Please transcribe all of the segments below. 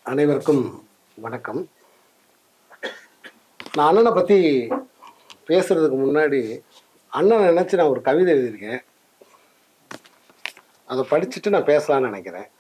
அனைவருக்கும் வணக்கம் நான் அண்ணனை பற்றி பேசுறதுக்கு முன்னாடி அண்ணனை நினச்சி நான் ஒரு கவிதை எழுதியிருக்கேன் அதை படிச்சுட்டு நான் பேசலாம்னு நினைக்கிறேன்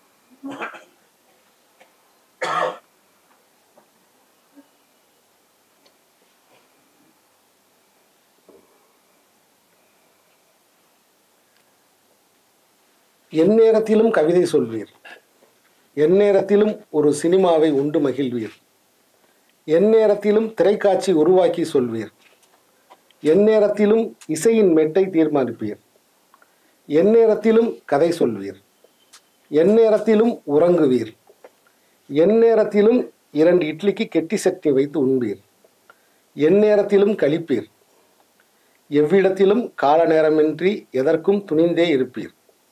எந்நேரத்திலும் கவிதை சொல்வீர் எந்நேரத்திலும் ஒரு சினிமாவை உண்டு மகிழ்வீர் எந்நேரத்திலும் திரைக்காட்சி உருவாக்கி சொல்வீர் எந்நேரத்திலும் இசையின் மெட்டை தீர்மானிப்பீர் எந்நேரத்திலும் கதை சொல்வீர் எந்நேரத்திலும் உறங்குவீர் எந்நேரத்திலும் இரண்டு இட்லிக்கு கெட்டி சட்னி வைத்து உண்பீர் எந்நேரத்திலும் கழிப்பீர் எவ்விடத்திலும் கால நேரமின்றி எதற்கும் துணிந்தே இருப்பீர்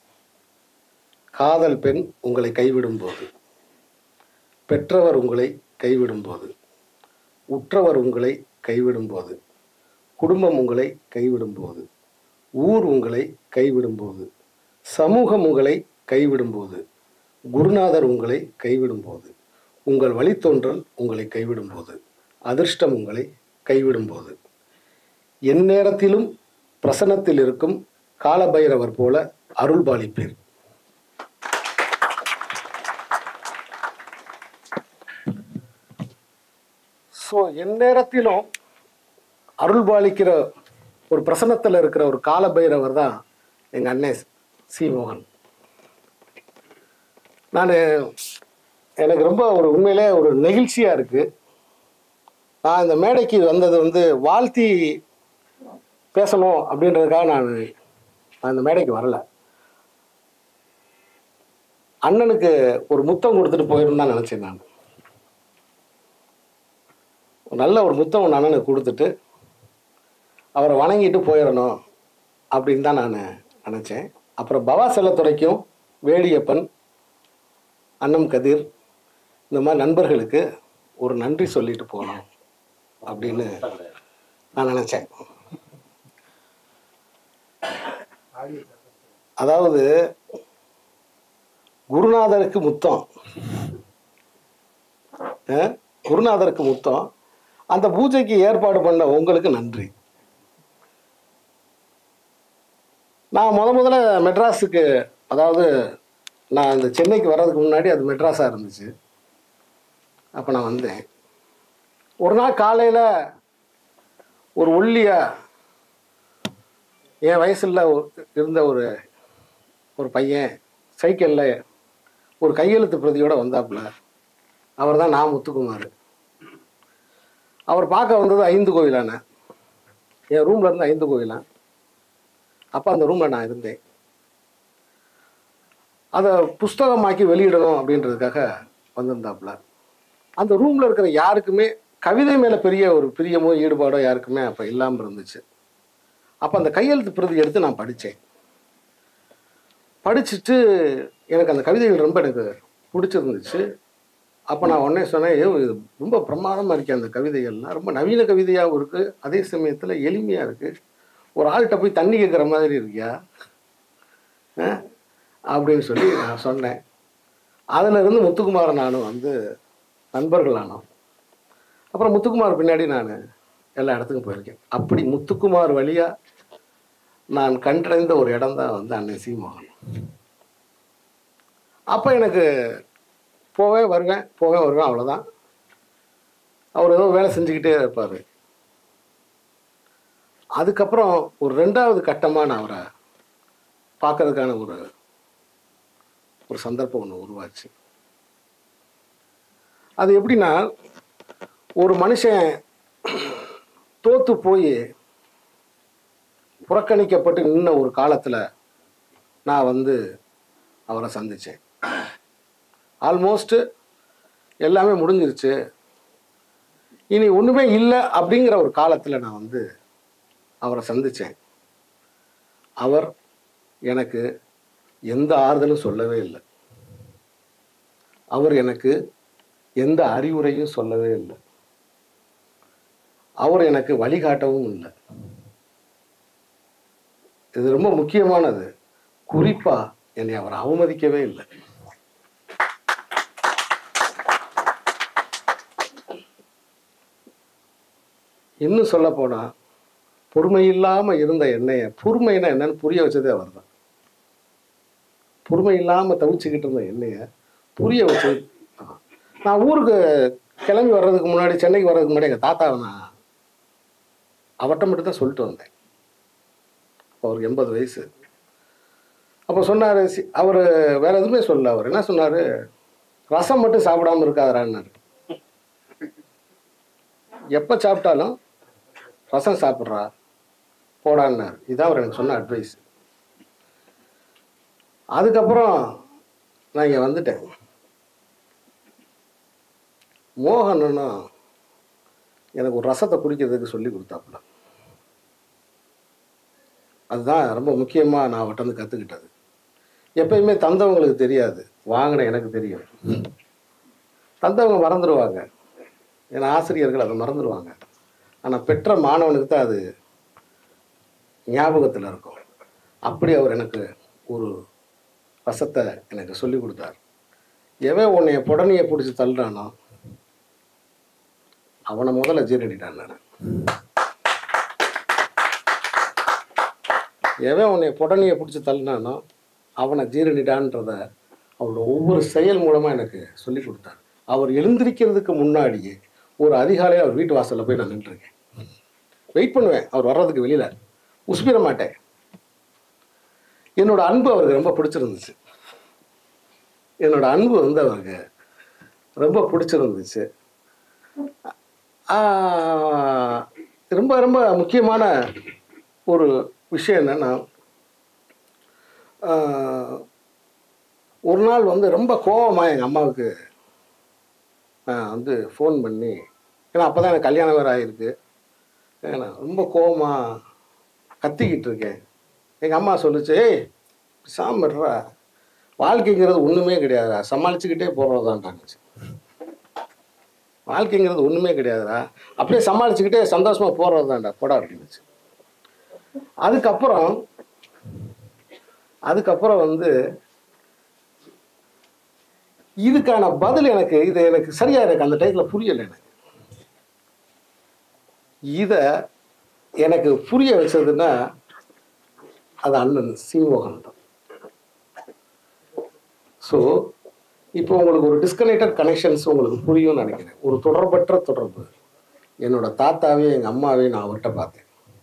காதல் பெண் உங்களை கைவிடும்போது பெற்றவர் உங்களை கைவிடும்போது உற்றவர் உங்களை கைவிடும்போது குடும்பம் உங்களை கைவிடும்போது ஊர் உங்களை கைவிடும்போது சமூகம் உங்களை கைவிடும்போது குருநாதர் உங்களை கைவிடும்போது உங்கள் வழித்தோன்றல் உங்களை கைவிடும்போது அதிர்ஷ்டம் உங்களை கைவிடும்போது எந்நேரத்திலும் பிரசன்னத்தில் இருக்கும் காலபைரவர் போல அருள்பாலிப்பீர் ஸோ எந்நேரத்திலும் அருள்பாலிக்கிற ஒரு பிரசன்னத்தில் இருக்கிற ஒரு காலபைரவர் தான் எங்கள் அண்ணன் சி மோகன் நான் எனக்கு ரொம்ப ஒரு உண்மையிலே ஒரு நெகிழ்ச்சியாக இருக்குது நான் இந்த மேடைக்கு வந்தது வந்து வாழ்த்தி பேசணும் அப்படின்றதுக்காக நான் நான் இந்த மேடைக்கு வரல அண்ணனுக்கு ஒரு முத்தம் கொடுத்துட்டு போயிடும் தான் நினச்சேன் நான் நல்ல ஒரு முத்தம் ஒன்று அண்ணனுக்கு கொடுத்துட்டு அவரை வணங்கிட்டு போயிடணும் அப்படின்னு தான் நான் நினச்சேன் அப்புறம் பவா செல்லத்துறைக்கும் வேலியப்பன் அன்னம் கதிர் இந்த மாதிரி நண்பர்களுக்கு ஒரு நன்றி சொல்லிட்டு போகணும் அப்படின்னு நான் நினச்சேன் அதாவது குருநாதருக்கு முத்தம் அஹ், குருநாதருக்கு முத்தம் அந்த பூஜைக்கு ஏற்பாடு பண்ண உங்களுக்கு நன்றி நான் முத முதல்ல மெட்ராஸுக்கு அதாவது நான் இந்த சென்னைக்கு வர்றதுக்கு முன்னாடி அது மெட்ராஸாக இருந்துச்சு அப்போ நான் வந்தேன் ஒரு நாள் காலையில் ஒரு ஒல்லியா என் வயசில் இருந்த ஒரு ஒரு பையன் சைக்கிளில் ஒரு கையெழுத்து பிரதியோட வந்தாப்புல அவர் தான் நான் முத்துக்குமார் அவர் பார்க்க வந்தது ஐந்து கோயிலான என் ரூம்ல இருந்து ஐந்து கோயிலான் அப்போ அந்த ரூமில் நான் இருந்தேன் அதை புஸ்தகமாக்கி வெளியிடணும் அப்படின்றதுக்காக வந்திருந்தாப்புல அந்த ரூமில் இருக்கிற யாருக்குமே கவிதை மேலே பெரிய ஒரு பிரியமோ ஈடுபாடோ யாருக்குமே அப்போ இல்லாமல் இருந்துச்சு அப்போ அந்த கையெழுத்து பிரதி எடுத்து நான் படித்தேன் படிச்சுட்டு எனக்கு அந்த கவிதைகள் ரொம்ப எனக்கு பிடிச்சிருந்துச்சு அப்போ நான் உடனே சொன்னேன் ஐயோ இது ரொம்ப பிரமாதமாக இருக்கே அந்த கவிதைகள்லாம் ரொம்ப நவீன கவிதையாகவும் இருக்குது அதே சமயத்தில் எளிமையாக இருக்குது ஒரு ஆள்கிட்ட போய் தண்ணி கேட்குற மாதிரி இருக்கியா ஆ? அப்படின்னு சொல்லி நான் சொன்னேன் அதுல இருந்து முத்துக்குமார் நானும் வந்து நண்பர்களானோம் அப்புறம் முத்துக்குமார் பின்னாடி நான் எல்லா இடத்துக்கும் போயிருக்கேன் அப்படி முத்துக்குமார் வழியா நான் கண்டடைந்த ஒரு இடம் தான் வந்து அன்னை சீமோகன் அப்போ எனக்கு போவே வருவேன் போவே வருவேன் அவ்வளோதான் அவர் ஏதோ வேலை செஞ்சுக்கிட்டே இருப்பார் அதுக்கப்புறம் ஒரு ரெண்டாவது கட்டமாக நான் அவரை பார்க்கறதுக்கான ஒரு ஒரு சந்தர்ப்பம் ஒன்று உருவாச்சு அது எப்படின்னா ஒரு மனுஷன் தோத்து போய் புறக்கணிக்கப்பட்டு நின்ன ஒரு காலத்தில் நான் வந்து அவரை சந்தித்தேன் ஆல்மோஸ்ட் எல்லாமே முடிஞ்சிருச்சு இனி ஒன்றுமே இல்லை அப்படிங்கிற ஒரு காலத்தில் நான் வந்து அவரை சந்தித்தேன் அவர் எனக்கு எந்த ஆறுதலும் சொல்லவே இல்லை அவர் எனக்கு எந்த அறிவுரையும் சொல்லவே இல்லை அவர் எனக்கு வழிகாட்டவும் இல்லை இது ரொம்ப முக்கியமானது குறிப்பா என்னை அவர் அவமதிக்கவே இல்லை இன்னும் சொல்ல போனால் பொறுமை இல்லாமல் இருந்த என்னைய பொறுமைன்னா என்னன்னு புரிய வச்சதே அவர் தான் பொறுமை இல்லாமல் தவிச்சுக்கிட்டு இருந்த என்னைய புரிய வச்சது நான். நான் ஊருக்கு கிளம்பி வர்றதுக்கு முன்னாடி சென்னைக்கு வர்றதுக்கு முன்னாடி எங்கள் தாத்தாவை நான் அவர்கிட்ட மட்டும் தான் சொல்லிட்டு வந்தேன் அப்போ அவருக்கு எண்பது வயசு அப்போ சொன்னார் அவர் வேற எதுவுமே சொல்லல அவர் என்ன சொன்னார் ரசம் மட்டும் சாப்பிடாம இருக்காதரான்னாரு எப்போ சாப்பிட்டாலும் ரசம் சாப்பிட்றா போடான்னாரு இதான் அவர் எனக்கு சொன்ன அட்வைஸ் அதுக்கப்புறம் நான் இங்கே வந்துட்டேன் மோகனும் எனக்கு ஒரு ரசத்தை குடிக்கிறதுக்கு சொல்லி கொடுத்தாப்புல அதுதான் ரொம்ப முக்கியமாக நான் அவர்கிட்ட வந்து கற்றுக்கிட்டது எப்பயுமே தந்தவங்களுக்கு தெரியாது வாங்கின எனக்கு தெரியும் தந்தவங்க மறந்துடுவாங்க ஏன்னா ஆசிரியர்கள் அதை மறந்துடுவாங்க ஆனால் பெற்ற மாணவனுக்கு தான் அது ஞாபகத்தில் இருக்கும் அப்படி அவர் எனக்கு ஒரு ரசத்தை எனக்கு சொல்லி கொடுத்தார் எவன் உன்னைய புடனியை பிடிச்சி தள்ளுறானோ அவனை முதல்ல ஜீரணிட்டான் நான் எவன் உன்னை புடனியை பிடிச்சி தள்ளினானோ அவனை ஜீரணிடான்றத அவரோட ஒவ்வொரு செயல் மூலமாக எனக்கு சொல்லி கொடுத்தார் அவர் எழுந்திருக்கிறதுக்கு முன்னாடியே ஒரு அதிகாலையில் அவர் வீட்டு வாசலில் போய் நான் நின்றுருக்கேன் வெயிட் பண்ணுவேன் அவர் வர்றதுக்கு வெளியில் உசுப்பிட மாட்டேன் என்னோட அன்பு அவருக்கு ரொம்ப பிடிச்சிருந்துச்சு என்னோட அன்பு வந்து அவருக்கு ரொம்ப பிடிச்சிருந்துச்சு ஆஹ் ரொம்ப ரொம்ப முக்கியமான ஒரு விஷயம் என்னன்னா ஆஹ் ஒரு நாள் வந்து ரொம்ப கோவமாக எங்கள் அம்மாவுக்கு நான் வந்து ஃபோன் பண்ணி ஏன்னா அப்போ தான் எனக்கு கல்யாணம் வேறு ஆகிருக்கு ஏன்னா ரொம்ப கோவமாக கத்திக்கிட்டு இருக்கேன் எங்கள் அம்மா சொல்லுச்சு ஏய் சாம்பிட்றா வாழ்க்கைங்கிறது ஒன்றுமே கிடையாதுடா சமாளிச்சுக்கிட்டே போகிறதான்டானுச்சு வாழ்க்கைங்கிறது ஒன்றுமே கிடையாதுடா அப்படியே சமாளிச்சுக்கிட்டே சந்தோஷமாக போகிறது தான்டா போடா அப்படின்னுச்சு அதுக்கப்புறம் அதுக்கப்புறம் வந்து இதுக்கான பதில் எனக்கு இது எனக்கு சரியா எனக்கு அந்த டைத்தில் புரியலை எனக்கு இதை எனக்கு புரிய வச்சதுன்னா அது அண்ணன் சீமோகன் தான் ஸோ இப்போ உங்களுக்கு ஒரு டிஸ்கனெக்டட் கனெக்ஷன்ஸ் உங்களுக்கு புரியும்னு நினைக்கிறேன் ஒரு தொடர்பற்ற தொடர்பு என்னோட தாத்தாவே எங்கள் அம்மாவே நான் அவர்கிட்ட பார்த்தேன்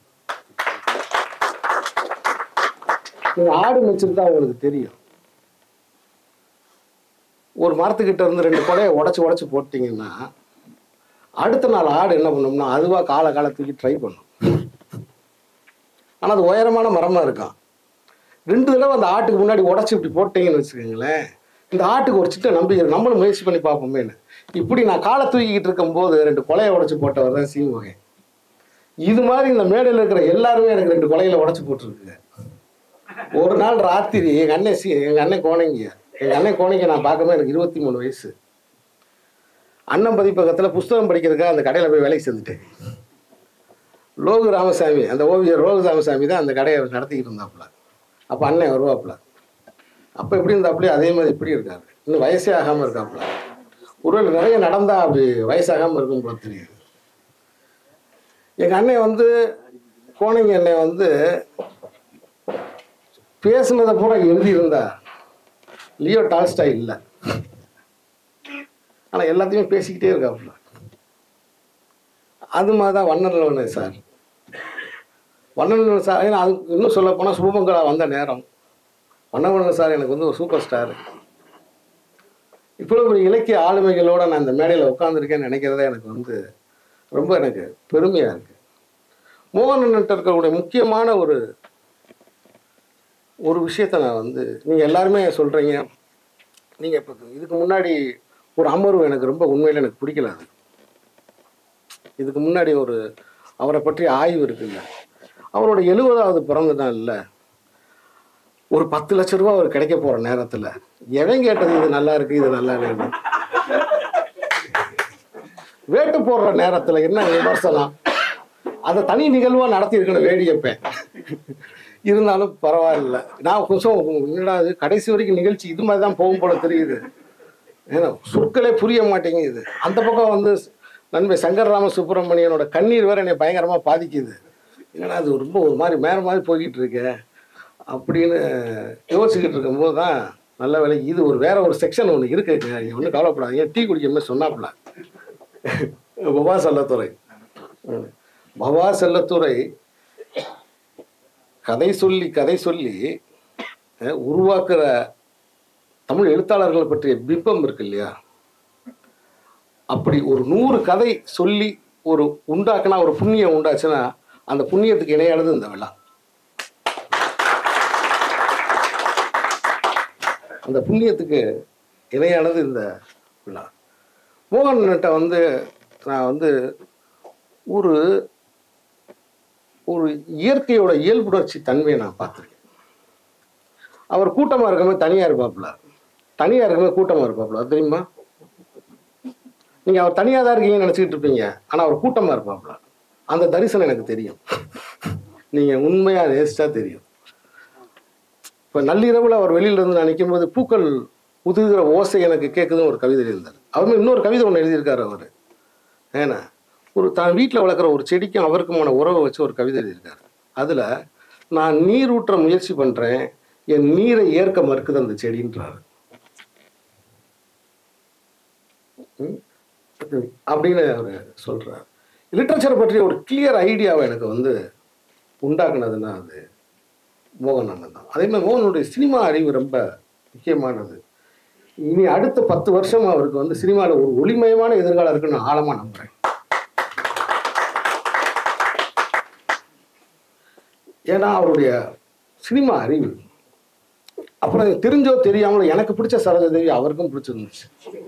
நீங்க ஆடு மேய்ச்சிருந்தா உங்களுக்கு தெரியும் ஒரு மரத்துக்கிட்ட இருந்து ரெண்டு கொடையை உடச்சி உடச்சி போட்டிங்கன்னா அடுத்த நாள் ஆடு என்ன பண்ணும்னா அதுவாக கால காலத்துக்கு ட்ரை பண்ணும் ஆனால் அது உயரமான மரமாக இருக்கும் ரெண்டு தடவை அந்த ஆட்டுக்கு முன்னாடி உடச்சி இப்படி போட்டீங்கன்னு வச்சுக்கோங்களேன் இந்த ஆட்டுக்கு ஒரு சிட்ட நம்பிக்கை இருக்கு. நம்மளும் முயற்சி பண்ணி பார்ப்போமேன்னு இப்படி நான் காலை தூக்கிக்கிட்டு இருக்கும்போது ரெண்டு கொலையை உடச்சி போட்டவர் தான் சீமுகை இது மாதிரி இந்த மேடையில் இருக்கிற எல்லாருமே எனக்கு ரெண்டு கொலையில உடச்சி போட்டிருக்குங்க ஒரு நாள் ராத்திரி எங்கள் அண்ணன் சி எங்கள் அண்ணன் கோணங்க எங்கள் அண்ணன் கோணங்க நான் பார்க்கும்போது எனக்கு இருபத்தி மூணு வயசு அண்ணன் பதிப்பகத்தில் புஸ்தகம் படிக்கிறதுக்காக அந்த கடையில் போய் வேலைக்கு சேர்ந்துட்டேன் லோகு ராமசாமி அந்த ஓவியர் லோகு ராமசாமி தான் அந்த கடையை நடத்திக்கிட்டு இருந்தாப்புல அப்போ அண்ணன் வருவாப்புல அப்போ எப்படி இருந்தாப்புல அதே மாதிரி இப்படி இருக்காரு இன்னும் வயசே ஆகாமல் இருக்காப்புல ஒருவேளை நிறைய நடந்தா அப்படி வயசாகாமல் இருக்கும் போல தெரியுது எங்கள் அண்ணன் வந்து கோணங்க அண்ணன் வந்து பேசுனதை பூரா எழுதியிருந்தா லியோ டால்ஸ்டா இல்லை ஆனால் எல்லாத்தையுமே பேசிக்கிட்டே இருக்காப்புல அது மாதிரி தான் வண்ணன் சார் வண்ணன் சார் ஏன்னா அது இன்னும் சொல்ல போனால் சுபமங்களா வந்த நேரம் வண்ணவண்ணன் சார் எனக்கு வந்து ஒரு சூப்பர் ஸ்டார் இவ்வளோ பெரிய இலக்கிய ஆளுமைகளோட நான் இந்த மேடையில் உட்காந்துருக்கேன்னு நினைக்கிறதே எனக்கு வந்து ரொம்ப எனக்கு பெருமையாக இருக்குது மோகனன்ட்ட இருக்கக்கூடிய முக்கியமான ஒரு ஒரு விஷயத்த நான் வந்து நீங்கள் எல்லாருமே சொல்கிறீங்க நீங்கள் இப்போ இதுக்கு முன்னாடி ஒரு அமர்வு எனக்கு ரொம்ப உண்மையில் எனக்கு பிடிக்கல அது இதுக்கு முன்னாடி ஒரு அவரை பற்றி ஆய்வு இருக்குல்ல அவரோட எழுபதாவது பிறந்த நாள்ல ஒரு பத்து லட்ச ரூபா அவர் கிடைக்க போற நேரத்துல எவன் கேட்டது இது நல்லா இருக்கு இது நல்லா இருக்கு வேட்டு போடுற நேரத்துல என்ன விமர்சனம் அதை தனி நிகழ்வா நடத்தி இருக்கணும் வேடியப்பேன் இருந்தாலும் பரவாயில்ல நான் கொஞ்சம் என்னடா இது கடைசி வரைக்கும் நிகழ்ச்சி இது மாதிரி தான் போகும் போல தெரியுது ஏன்னா சொற்களே புரிய மாட்டேங்குது அந்த பக்கம் வந்து நண்பர் சங்கர்ராம சுப்பிரமணியனோட கண்ணீர் வேற என்னை பயங்கரமாக பாதிக்குது என்னடா அது ரொம்ப ஒரு மாதிரி மேற மாதிரி போய்கிட்டு இருக்கே அப்படின்னு யோசிச்சுக்கிட்டு இருக்கும்போது தான் நல்ல வேலை இது ஒரு வேற ஒரு செக்ஷன் ஒன்று இருக்குங்க நீங்கள் ஒன்றும் கவலைப்படாதீங்க டீ குடிக்கிற மாதிரி சொன்னாப்புல பவா செல்லத்துறை ம். பவா செல்லத்துறை கதை சொல்லி கதை சொல்லி அஹ், உருவாக்குற தமிழ் எழுத்தாளர்கள் பற்றிய பிம்பம் இருக்கு இல்லையா அப்படி ஒரு நூறு கதை சொல்லி ஒரு உண்டாக்குனா ஒரு புண்ணியம் உண்டாச்சுன்னா அந்த புண்ணியத்துக்கு இணையானது இந்த விழா அந்த புண்ணியத்துக்கு இணையானது இந்த விழா மோகன்கிட்ட வந்து நான் வந்து ஒரு ஒரு இயற்கையோட இயல்புணர்ச்சி தன்மையை நான் பார்த்துருக்கேன் அவர் கூட்டமாக இருக்கும்போது தனியாக இருப்பாப்புல தனியாக இருக்கும்போது கூட்டமாக இருப்பாப்புல அது தெரியுமா நீங்கள் அவர் தனியாக தான் இருக்கீங்கன்னு நினச்சிக்கிட்டு இருப்பீங்க ஆனால் அவர் கூட்டமாக இருப்பாப்புல அந்த தரிசனம் எனக்கு தெரியும் நீங்கள் உண்மையாக நேசிச்சா தெரியும் இப்போ நள்ளிரவில் அவர் வெளியில இருந்து நான் நிற்கும்போது பூக்கள் உதுகிற ஓசை எனக்கு கேட்குதுன்னு ஒரு கவிதை எழுந்தார் அவருமே இன்னொரு கவிதை ஒன்று எழுதியிருக்காரு அவர் ஏன்னா ஒரு தான் வீட்டில் வளர்க்குற ஒரு செடிக்கும் அவருக்குமான உறவை வச்சு ஒரு கவிதை எழுதியிருக்காரு அதில் நான் நீர் ஊற்ற முயற்சி பண்ணுறேன் என் நீரை ஏற்க மறுக்குது அந்த செடின்றாரு ம்? அது- அப்படின்னு அவர் சொல்கிறார் லிட்ரேச்சரை பற்றிய ஒரு கிளியர் ஐடியாவை எனக்கு வந்து உண்டாக்குனதுன்னா அது மோகன் அண்ணன் தான் அதே மாதிரி மோகனுடைய சினிமா அறிவு ரொம்ப முக்கியமானது இனி அடுத்த பத்து வருஷம் அவருக்கு வந்து சினிமாவில் ஒரு ஒளிமயமான எதிர்காலம் இருக்குன்னு நான் ஆழமாக நம்புகிறேன் ஏன்னா அவருடைய சினிமா அறிவு அப்புறம் இது தெரிஞ்சோ தெரியாமலோ எனக்கு பிடிச்ச சரோஜா தேவி அவருக்கும் பிடிச்சிருந்துச்சு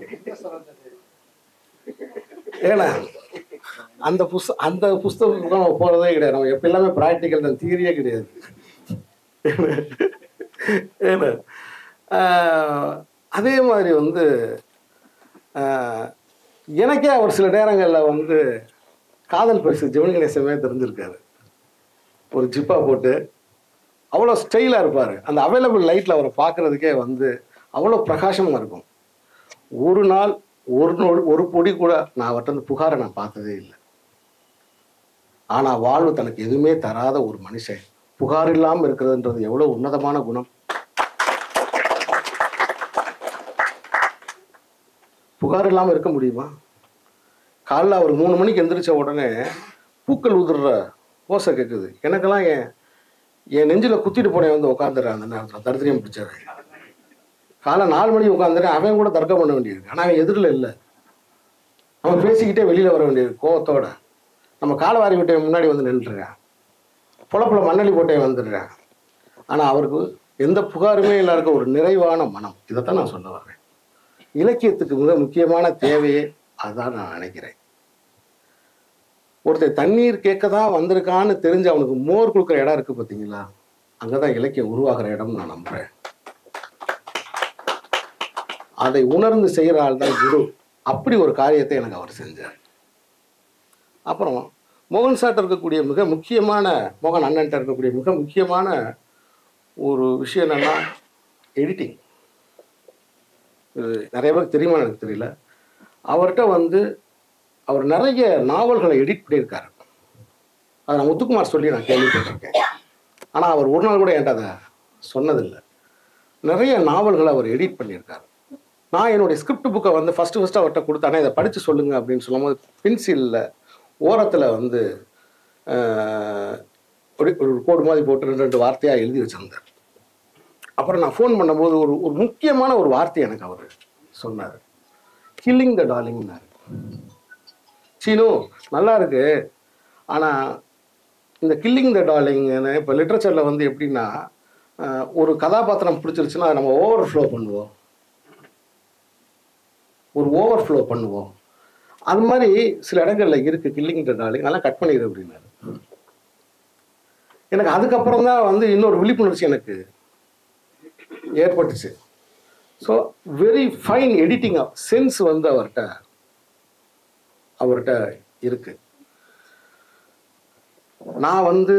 ஏன்னா அந்த புஸ்த அந்த புஸ்தகம் நம்ம போகிறதே கிடையாது நம்ம எப்போ எல்லாமே ப்ராக்டிக்கல் தான் தியரியே கிடையாது ஏன்னா ஆஹ், அதே மாதிரி வந்து ஆஹ், எனக்கே அவர் சில நேரங்களில் வந்து காதல் பரிசு ஜெமினி கணேசமே தெரிஞ்சிருக்காரு ஒரு ஜிப்பா போட்டு அவ்வளோ ஸ்டைலாக இருப்பார் அந்த அவைலபிள் லைட்டில் அவரை பார்க்குறதுக்கே வந்து அவ்வளோ பிரகாசமாக இருக்கும் ஒரு நாள் ஒரு நொ- ஒரு பொடி கூட நான் அவர்கிட்ட இருந்து புகாரை நான் பார்த்ததே இல்லை ஆனால் வாழ்வு தனக்கு எதுவுமே தராத ஒரு மனுஷன் புகார் இல்லாமல் இருக்கிறதுன்றது எவ்வளோ உன்னதமான குணம் புகார் இல்லாமல் இருக்க முடியுமா காலைல அவர் மூணு மணிக்கு எந்திரிச்ச உடனே பூக்கள் உதிர்ற ஓசை கேட்குது எனக்கெல்லாம் என் என் நெஞ்சில் குத்திட்டு போனேன் வந்து உட்காந்துறேன் அந்த நேரத்தில் தரித்திரியம் பிடிச்சவன் காலை நாலு மணிக்கு உட்காந்துறேன் அவன் கூட தர்க்கம் பண்ண வேண்டியிருக்கு ஆனால் அவன் எதிரில் இல்லை அவன் பேசிக்கிட்டே வெளியில் வர வேண்டியிருக்கு கோவத்தோட நம்ம காலை வாரி விட்டு முன்னாடி வந்து நின்றுருக்கேன் புலப்புல மண்ணலி போட்டே வந்துடுறேன் ஆனால் அவருக்கு எந்த புகாருமே இல்லாத ஒரு நிறைவான மனம் இதைத்தான் நான் சொல்ல வர்றேன் இலக்கியத்துக்கு மிக முக்கியமான தேவையே அதான் நான் நினைக்கிறேன் ஒருத்தர் தண்ணீர் கேட்க தான் வந்திருக்கான்னு தெரிஞ்சு அவனுக்கு மோர் கொடுக்குற இடம் இருக்கு பார்த்தீங்களா அங்கே தான் இலக்கியம் உருவாகிற இடம்னு நான் நம்புறேன் அதை உணர்ந்து செய்கிற ஆள் தான் குரு அப்படி ஒரு காரியத்தை எனக்கு அவர் செஞ்சார் அப்புறம் மோகன் சார்ட்ட இருக்கக்கூடிய மிக முக்கியமான மோகன் அண்ணன்ட்ட இருக்கக்கூடிய மிக முக்கியமான ஒரு விஷயம் என்னன்னா எடிட்டிங் இது நிறைய பேருக்கு தெரியுமா எனக்கு தெரியல அவர்கிட்ட வந்து அவர் நிறைய நாவல்களை எடிட் பண்ணியிருக்காரு அதை நான் முத்துக்குமார் சொல்லி நான் கேள்விப்பட்டிருக்கேன் ஆனால் அவர் ஒரு நாள் கூட என்கிட்ட அதை சொன்னதில்லை நிறைய நாவல்களை அவர் எடிட் பண்ணியிருக்காரு நான் என்னுடைய ஸ்கிரிப்ட் புக்கை வந்து ஃபஸ்ட்டு ஃபஸ்ட்டு அவர்கிட்ட கொடுத்தானே இதை படித்து சொல்லுங்க அப்படின்னு சொல்லும்போது பென்சிலில் ஓரத்தில் வந்து ஆஹ், ஒரு ஒரு கோடு மாதிரி போட்டு ரெண்டு ரெண்டு வார்த்தையாக எழுதி வச்சிருந்தார் அப்புறம் நான் ஃபோன் பண்ணும்போது ஒரு ஒரு முக்கியமான ஒரு வார்த்தை எனக்கு அவர் சொன்னார் கில்லிங் த டார்லிங்னாரு சீனு நல்லா இருக்கு ஆனால் இந்த கில்லிங் த டார்லிங்னு இப்போ லிட்ரேச்சரில் வந்து எப்படின்னா ஆஹ், ஒரு கதாபாத்திரம் பிடிச்சிருச்சுன்னா அதை நம்ம ஓவர் ஃப்ளோ பண்ணுவோம் ஒரு ஓவர் ஃப்ளோ பண்ணுவோம் அது மாதிரி சில இடங்கள்ல இருக்கு கில்லிங் த டார்லிங் அதெல்லாம் கட் பண்ணிடு அப்படின்னாரு எனக்கு அதுக்கப்புறம் தான் வந்து இன்னொரு விழிப்புணர்ச்சி எனக்கு ஏற்பட்டுச்சு so very fine editing sense வந்து அவர்கிட்ட அவர்கிட்ட இருக்கு நான் வந்து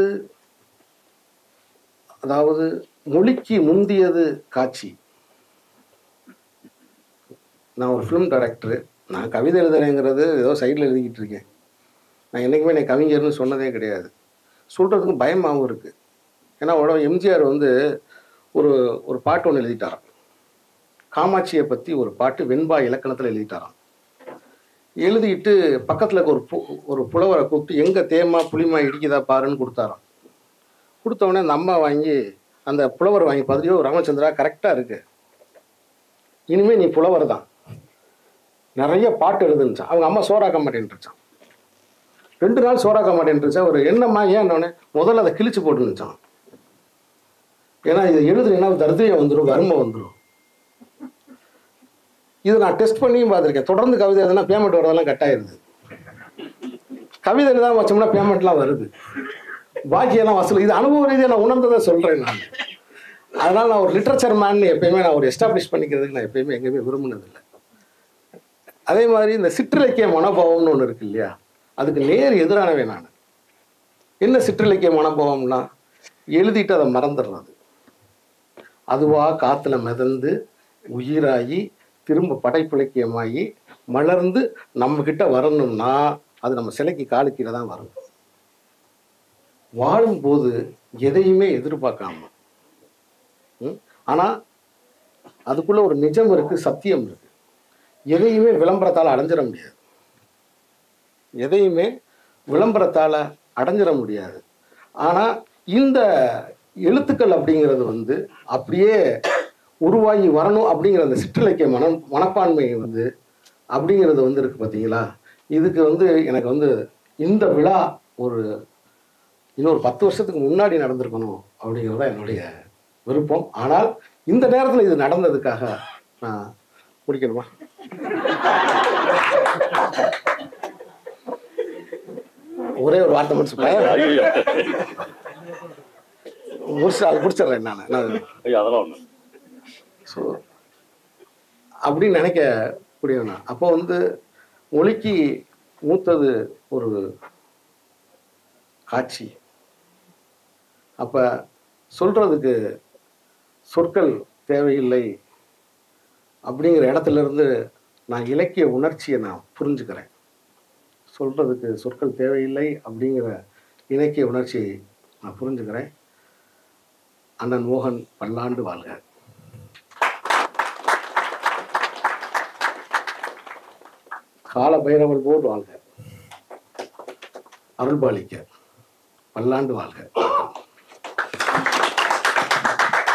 அதாவது மொழிக்கு முந்தியது காட்சி நான் ஒரு ஃபிலிம் டைரக்டரு நான் கவிதை எழுதுறேங்கிறது ஏதோ சைடில் எழுதிக்கிட்டு இருக்கேன் நான் என்றைக்குமே என்னை கவிஞர்னு சொன்னதே கிடையாது சொல்கிறதுக்கு பயமாகவும் இருக்குது ஏன்னா உடனே எம்ஜிஆர் வந்து ஒரு ஒரு பாட்டு ஒன்று எழுதிட்டாராம் காமாட்சியை பற்றி ஒரு பாட்டு வெண்பா இலக்கணத்தில் எழுதிட்டாராம் எழுதிட்டு பக்கத்தில் இருக்க ஒரு பு ஒரு புலவரை கூப்பிட்டு எங்கே தேமா புளிமா இடிக்குதா பாருன்னு கொடுத்தாராம் கொடுத்த உடனே அந்த அம்மா வாங்கி அந்த புலவர் வாங்கி பார்த்துட்டு "ஓ, ராமச்சந்திரா கரெக்டாக இருக்கு இனிமே நீ புலவர் தான் நிறைய பாட்டு எழுதுனுச்சான் அவங்க அம்மா சோறாக்க மாட்டேன்ருச்சான் ரெண்டு நாள் சோறாக்க மாட்டேன்ருச்சா ஒரு என்னம்மா ஏன் முதல்ல அதை கிழிச்சு போட்டுனுச்சான் ஏன்னா இது எழுதுனீங்கன்னா தரித்திரியம் வந்துடும் வறுமை வந்துடும் இது நான் டெஸ்ட் பண்ணியும் பார்த்துருக்கேன் தொடர்ந்து கவிதை எதுனா பேமெண்ட் வரதெல்லாம் கட் ஆயிருது கவிதை தான் வச்சோம்னா பேமெண்ட்லாம் வருது பாக்கியெல்லாம் வசூல் இது அனுபவ ரீதியாக நான் உணர்ந்ததை சொல்கிறேன் நான் அதனால் நான் ஒரு லிட்ரேச்சர் மேன் எப்பயுமே நான் ஒரு எஸ்டாப்ளிஷ் பண்ணிக்கிறதுக்கு நான் எப்பயுமே எங்கேயுமே விரும்பினதில்லை அதே மாதிரி இந்த சிற்றிலக்கிய மனோபாவம்னு ஒன்று இருக்கு இல்லையா அதுக்கு நேர் எதிரானவே நான் என்ன சிற்றிலக்கிய மனோபாவம்னா எழுதிட்டு அதை மறந்துடுறது அதுவா காத்துல மிதந்து உயிராகி திரும்ப படைப்பிலக்கியமாகி மலர்ந்து நம்ம கிட்ட வரணும்னா அது நம்ம சிலைக்கு காலு கீழே தான் வரணும் வாழும்போது எதையுமே எதிர்பார்க்காம ம்? ஆனா அதுக்குள்ள ஒரு நிஜம் இருக்கு சத்தியம் இருக்கு எதையுமே விளம்பரத்தால் அடைஞ்சிட முடியாது எதையுமே விளம்பரத்தால அடைஞ்சிட முடியாது ஆனா இந்த எழுத்துக்கள் அப்படிங்கிறது வந்து அப்படியே உருவாகி வரணும் அப்படிங்கிற அந்த சிற்றிலக்கிய மன மனப்பான்மை வந்து அப்படிங்கிறது வந்து இருக்கு பார்த்தீங்களா இதுக்கு வந்து எனக்கு வந்து இந்த விழா ஒரு இன்னொரு பத்து வருஷத்துக்கு முன்னாடி நடந்திருக்கணும் அப்படிங்கிறது தான் என்னுடைய விருப்பம் ஆனால் இந்த நேரத்தில் இது நடந்ததுக்காக நான் முடிக்கணுமா ஒரே ஒரு வார்த்தை முடிச்சு ஐயோ முடிச்சு அது முடிச்சிடுறேன் நான் நான் ஐயோ அதெல்லாம் ஒண்ணு ஸோ அப்படின்னு நினைக்கக்கூடியவனா அப்போ வந்து மொழிக்கு மூத்தது ஒரு காட்சி அப்போ சொல்கிறதுக்கு சொற்கள் தேவையில்லை அப்படிங்கிற இடத்துல இருந்து நான் இலக்கிய உணர்ச்சியை நான் புரிஞ்சுக்கிறேன் சொல்கிறதுக்கு சொற்கள் தேவையில்லை அப்படிங்கிற இலக்கிய உணர்ச்சியை நான் புரிஞ்சுக்கிறேன் அண்ணன் மோகன் பல்லாண்டு வாழ்க கால பைரவர் போல் வாழ்க அருள்பாலிக்க பல்லாண்டு வாழ்க